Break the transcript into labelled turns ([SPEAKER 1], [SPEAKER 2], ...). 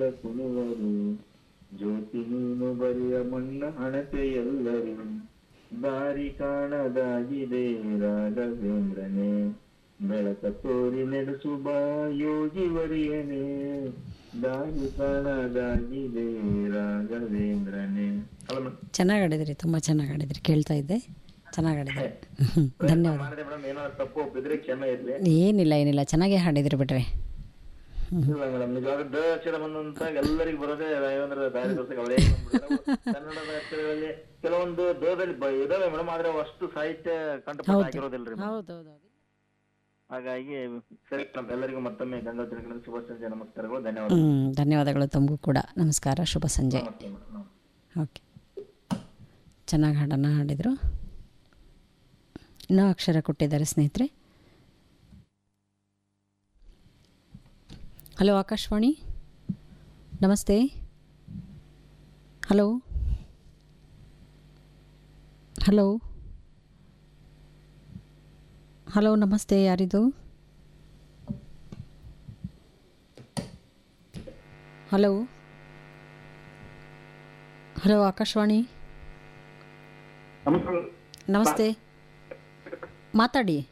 [SPEAKER 1] ಕುಣಿವರು ಜ್ಯೋತಿ ನೀನು ಬರೆಯ ಮಣ್ಣ ಹಣತೆ ಎಲ್ಲರೂ ದಾರಿ ಕಾಣದಾಗಿದೆ ರಾಘವೇಂದ್ರನೇ ಬೆಳಕ ತೋರಿ ನಡೆಸುವ ಯೋಗಿ ವರಿಯನೇ ದಾರಿ ಕಾಣದಾಗಿದೆ ರಾಘವೇಂದ್ರನೇ ಅಲ್ಲ ಮೇಡಮ್
[SPEAKER 2] ಚೆನ್ನಾಗಿ ಆಡಿದ್ರಿ ತುಂಬ ಚೆನ್ನಾಗಿ ಆಡಿದ್ರಿ ಕೇಳ್ತಾ ಇದ್ದೆ ಚೆನ್ನಾಗಿ ಆಡಿದ್ರಿ ಧನ್ಯವಾದ
[SPEAKER 1] ಮಾಡಿದೆ ಮೇಡಮ್ ಏನಾದ್ರು ತಪ್ಪು ಒಪ್ಪಿದ್ರೆ ಕ್ಷಮೆ ಇರ್ಲಿ
[SPEAKER 2] ಏನಿಲ್ಲ ಏನಿಲ್ಲ ಚೆನ್ನಾಗೇ ಹಾಡಿದ್ರಿ ಬಿಡ್ರಿ
[SPEAKER 1] ಇಲ್ಲ ಮೇಡಮ್ ನಿಜವಾಗ ದ ಅಕ್ಷರ ಬಂದಂತ ಎಲ್ಲರಿಗೂ ಬರೋದೇ ರಾಘವೇಂದ್ರ ದಾರಿ ದೋಸೆ ಅವಳೇ ಕನ್ನಡದ ಅಕ್ಷರಗಳಲ್ಲಿ ಕೆಲವೊಂದು ದದಲ್ಲಿ ಬ- ಇದಾವೆ ಮೇಡಮ್ ಆದ್ರೆ ಅವು ಅಷ್ಟು ಸಾಹಿತ್ಯ ಕಂಠಪಾಠ ಆಗಿರೋದಿಲ್ರಿ madam.
[SPEAKER 2] ಹೌದೌದು
[SPEAKER 1] ಹಾಗಾಗಿ ಸರಿ ಮೇಡಮ್ ಎಲ್ಲರಿಗೂ ಮತ್ತೊಮ್ಮೆ ಗಂಗಾ ತಿರುಗಿನ ಶುಭ ಸಂಜೆ ನಮಸ್ಕಾರಗಳು ಧನ್ಯವಾದ
[SPEAKER 2] ಹ್ಞೂ ಧನ್ಯವಾದಗಳು ತಮಗೂ ಕೂಡ ನಮಸ್ಕಾರ ಶುಭ ಸಂಜೆ
[SPEAKER 1] ನಮಸ್ತೆ ಮೇಡಮ್
[SPEAKER 2] ಓಕೆ ಚೆನ್ನಾಗಿ ಹಾಡನ್ನು ಹಾಡಿದರು ಇನ್ನೂ ಅಕ್ಷರ ಕೊಟ್ಟಿದ್ದಾರೆ ಸ್ನೇಹಿತರೆ ಹಲೋ ಆಕಾಶವಾಣಿ ನಮಸ್ತೆ ಹಲೋ ಹಲೋ ಹಲೋ ನಮಸ್ತೆ ಯಾರಿದು ಹಲೋ ಹಲೋ ಆಕಾಶವಾಣಿ
[SPEAKER 1] ನಮಸ್ಕಾರ
[SPEAKER 2] ನಮಸ್ತೆ ಮಾತಾಡಿ